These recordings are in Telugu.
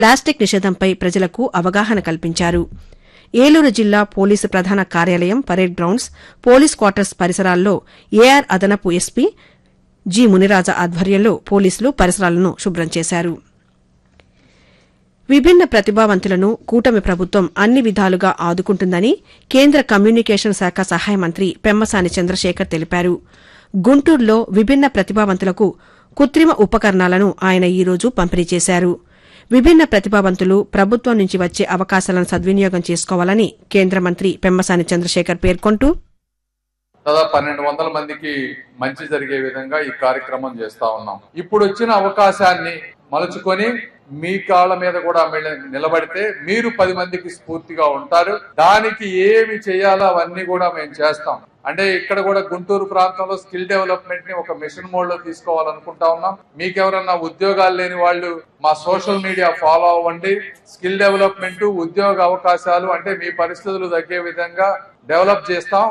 ప్లాస్టిక్ నిషేధంపై ప్రజలకు అవగాహన కల్పించారు ఏలూరు జిల్లా పోలీసు ప్రధాన కార్యాలయం పరేడ్ గ్రౌండ్స్ పోలీస్ క్వార్టర్స్ పరిసరాల్లో ఏఆర్ అదనపు ఎస్పీ జి మునిరాజ ఆధ్వర్యంలో పోలీసులు పరిసరాలను శుభ్రం చేశారు విభిన్న ప్రతిభావంతులను కూటమి ప్రభుత్వం అన్ని విధాలుగా ఆదుకుంటుందని కేంద్ర కమ్యూనికేషన్ శాఖ సహాయ మంత్రి పెమ్మసాని చంద్రశేఖర్ తెలిపారు గుంటూరులో విభిన్న ప్రతిభావంతులకు కృత్రిమ ఉపకరణాలను ఆయన ఈ రోజు పంపిణీ చేశారు విభిన్న ప్రతిభావంతులు ప్రభుత్వం నుంచి వచ్చే అవకాశాలను సద్వినియోగం చేసుకోవాలని కేంద్ర మంత్రి పెమ్మసాని చంద్రశేఖర్ పేర్కొంటూ దాదాపు పన్నెండు వందల మందికి మంచి జరిగే విధంగా ఈ కార్యక్రమం చేస్తా ఉన్నాం ఇప్పుడు వచ్చిన అవకాశాన్ని మలుచుకొని మీ కాళ్ళ మీద కూడా మెల్ల- నిలబడితే మీరు పది మందికి స్ఫూర్తిగా ఉంటారు దానికి ఏమి చేయాలో అవన్నీ కూడా మేము చేస్తాం అంటే ఇక్కడ కూడా గుంటూరు ప్రాంతంలో స్కిల్ డెవలప్మెంట్ ని ఒక మిషన్ మోడ్ లో తీసుకోవాలనుకుంటా ఉన్నాం మీకెవరన్నా ఉద్యోగాలు లేని వాళ్ళు మా సోషల్ మీడియా ఫాలో అవ్వండి స్కిల్ డెవలప్మెంట్ ఉద్యోగ అవకాశాలు అంటే మీ పరిస్థితులు తగ్గే విధంగా డెవలప్ చేస్తాం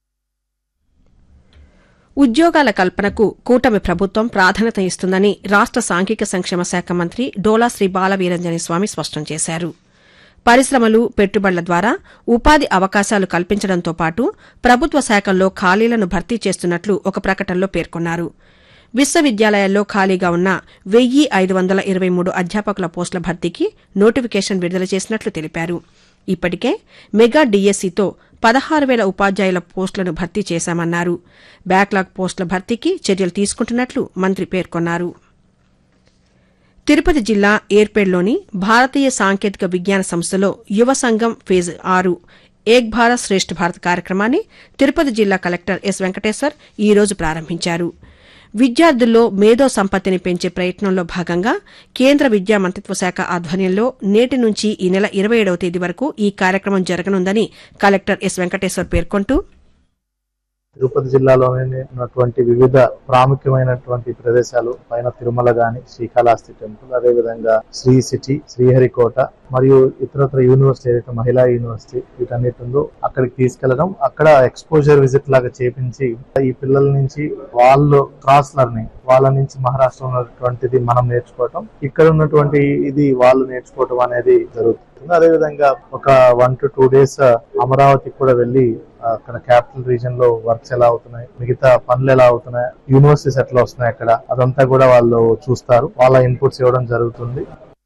ఉద్యోగాల కల్పనకు కూటమి ప్రభుత్వం ప్రాధాన్యత ఇస్తుందని రాష్ట సాంఘిక సంక్షేమ శాఖ మంత్రి డోలా శ్రీ బాలవీరంజని స్వామి స్పష్టం చేశారు పరిశ్రమలు పెట్టుబడుల ద్వారా ఉపాధి అవకాశాలు కల్పించడంతో పాటు ప్రభుత్వ శాఖల్లో ఖాళీలను భర్తీ చేస్తున్నట్లు ఒక ప్రకటనలో పేర్కొన్నారు విశ్వవిద్యాలయాల్లో ఖాళీగా ఉన్న వెయ్యి ఐదు వందల ఇరవై మూడు అధ్యాపకుల పోస్టుల భర్తీకి నోటిఫికేషన్ విడుదల చేసినట్లు తెలిపారు ఇప్పటికే మెగా డీఎస్సీతో పదహారు వేల ఉపాధ్యాయుల పోస్టులను భర్తీ చేశామన్నారు బ్యాక్లాగ్ పోస్టుల భర్తీకి చర్యలు తీసుకుంటున్నట్లు మంత్రి పేర్కొన్నారు తిరుపతి జిల్లా ఏర్పేడ్లోని భారతీయ సాంకేతిక విజ్ఞాన సంస్థలో యువ సంఘం ఫేజ్ ఆరు ఏక్ భారత్ శ్రేష్ఠ భారత్ కార్యక్రమాన్ని తిరుపతి జిల్లా కలెక్టర్ ఎస్ వెంకటేశ్వర్ ఈ రోజు ప్రారంభించారు విద్యార్థుల్లో మేధో సంపత్తిని పెంచే ప్రయత్నంలో భాగంగా కేంద్ర విద్యా మంత్రిత్వ శాఖ ఆధ్వర్యంలో నేటి నుంచి ఈ నెల ఇరవై ఏడవ తేదీ వరకు ఈ కార్యక్రమం జరగనుందని కలెక్టర్ ఎస్ వెంకటేశ్వర్ పేర్కొంటూ తిరుపతి జిల్లాలోనే ఉన్నటువంటి వివిధ ప్రాముఖ్యమైనటువంటి ప్రదేశాలు పైన తిరుమల గాని శ్రీకాళహస్తి టెంపుల్ అదే విధంగా శ్రీ సిటీ శ్రీహరికోట మరియు ఇతరత్ర యూనివర్సిటీ ఏదైతే మహిళా యూనివర్సిటీ వీటన్నిటిలో అక్కడికి తీసుకెళ్లడం అక్కడ ఎక్స్పోజర్ విజిట్ లాగా చేపించి ఈ పిల్లల నుంచి వాళ్ళు క్రాస్ లెర్నింగ్ వాళ్ళ నుంచి మహారాష్ట్ర ఉన్నటువంటిది మనం నేర్చుకోవటం ఇక్కడ ఉన్నటువంటి ఇది వాళ్ళు నేర్చుకోవటం అనేది జరుగుతుంది అదే విధంగా ఒక వన్ టు టూ డేస్ అమరావతికి కూడా వెళ్ళి అక్కడ క్యాపిటల్ రీజన్ లో వర్క్స్ ఎలా అవుతున్నాయి మిగతా పనులు ఎలా అవుతున్నాయి యూనివర్సిటీస్ ఎట్లా వస్తున్నాయి అక్కడ అదంతా కూడా వాళ్ళు చూస్తారు వాళ్ళ ఇన్పుట్స్ ఇవ్వడం జరుగుతుంది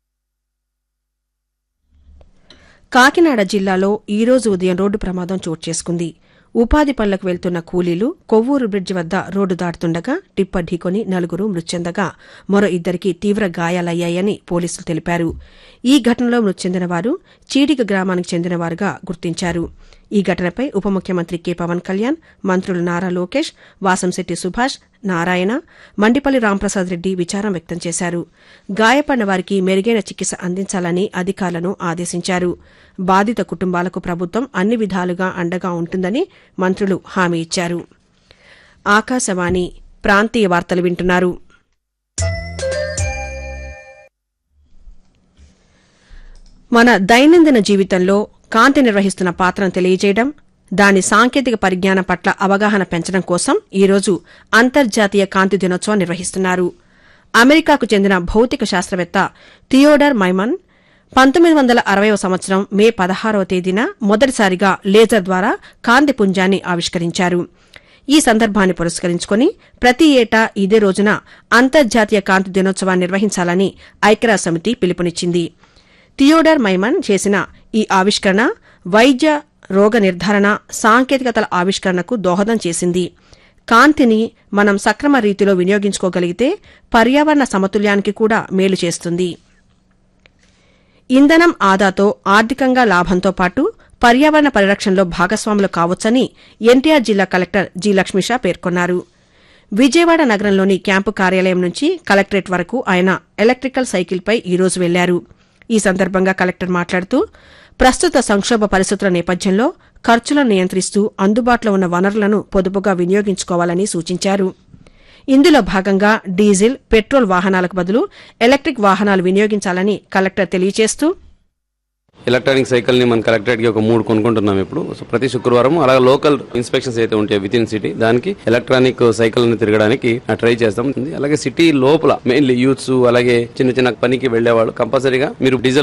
కాకినాడ జిల్లాలో ఈ రోజు ఉదయం రోడ్డు ప్రమాదం చోటు చేసుకుంది ఉపాధి పనులకు వెళ్తున్న కూలీలు కొవ్వూరు బ్రిడ్జి వద్ద రోడ్డు దాటుతుండగా టిప్పర్ ఢీకొని నలుగురు మృతి చెందగా మరో ఇద్దరికి తీవ్ర గాయాలయ్యాయని పోలీసులు తెలిపారు ఈ ఘటనలో మృతి చెందిన వారు చీడిగ గ్రామానికి చెందినవారుగా గుర్తించారు ఈ ఘటనపై ఉప ముఖ్యమంత్రి కె పవన్ కళ్యాణ్ మంత్రులు నారా లోకేష్ వాసంశెట్టి సుభాష్ నారాయణ మండిపల్లి రాంప్రసాద్ రెడ్డి విచారం వ్యక్తం చేశారు గాయపడిన వారికి మెరుగైన చికిత్స అందించాలని అధికారులను ఆదేశించారు బాధిత కుటుంబాలకు ప్రభుత్వం అన్ని విధాలుగా అండగా ఉంటుందని మంత్రులు హామీ ఇచ్చారు ఆకాశవాణి ప్రాంతీయ వార్తలు వింటున్నారు మన దైనందిన జీవితంలో కాంతి నిర్వహిస్తున్న పాత్రను తెలియజేయడం దాని సాంకేతిక పరిజ్ఞానం పట్ల అవగాహన పెంచడం కోసం ఈరోజు అంతర్జాతీయ కాంతి దినోత్సవం నిర్వహిస్తున్నారు అమెరికాకు చెందిన భౌతిక శాస్త్రవేత్త థియోడర్ మైమన్ పంతొమ్మిది వందల అరవైవ సంవత్సరం మే పదహారవ తేదీన మొదటిసారిగా లేజర్ ద్వారా కాంతి పుంజాన్ని ఆవిష్కరించారు ఈ సందర్భాన్ని పురస్కరించుకుని ప్రతి ఏటా ఇదే రోజున అంతర్జాతీయ కాంతి దినోత్సవాన్ని నిర్వహించాలని ఐక్యరాజ్య సమితి పిలుపునిచ్చింది థియోడర్ మైమన్ చేసిన ఈ ఆవిష్కరణ వైద్య రోగ నిర్ధారణ సాంకేతికతల ఆవిష్కరణకు దోహదం చేసింది కాంతిని మనం సక్రమ రీతిలో వినియోగించుకోగలిగితే పర్యావరణ సమతుల్యానికి కూడా మేలు చేస్తుంది ఇంధనం ఆదాతో ఆర్థికంగా లాభంతో పాటు పర్యావరణ పరిరక్షణలో భాగస్వాములు కావచ్చని ఎన్టీఆర్ జిల్లా కలెక్టర్ జి లక్ష్మీషా పేర్కొన్నారు విజయవాడ నగరంలోని క్యాంపు కార్యాలయం నుంచి కలెక్టరేట్ వరకు ఆయన ఎలక్ట్రికల్ సైకిల్పై ఈరోజు వెళ్లారు ఈ సందర్భంగా కలెక్టర్ మాట్లాడుతూ ప్రస్తుత సంక్షోభ పరిస్థితుల నేపథ్యంలో ఖర్చులను నియంత్రిస్తూ అందుబాటులో ఉన్న వనరులను పొదుపుగా వినియోగించుకోవాలని సూచించారు ఇందులో భాగంగా డీజిల్ పెట్రోల్ వాహనాలకు బదులు ఎలక్ట్రిక్ వాహనాలు వినియోగించాలని కలెక్టర్ తెలియజేస్తూ ఎలక్ట్రానిక్ సైకిల్ ని మన కలెక్టరేట్ కి ఒక మూడు కొనుక్కుంటున్నాం ఇప్పుడు సో ప్రతి శుక్రవారం అలాగే లోకల్ ఇన్స్పెక్షన్స్ అయితే ఉంటాయి విత్ ఇన్ సిటీ దానికి ఎలక్ట్రానిక్ సైకిల్ ని తిరగడానికి ట్రై చేస్తాం అలాగే సిటీ లోపల మెయిన్లీ యూత్స్ అలాగే చిన్న చిన్న పనికి వెళ్లే వాళ్ళు కంపల్సరీగా మీరు డీజిల్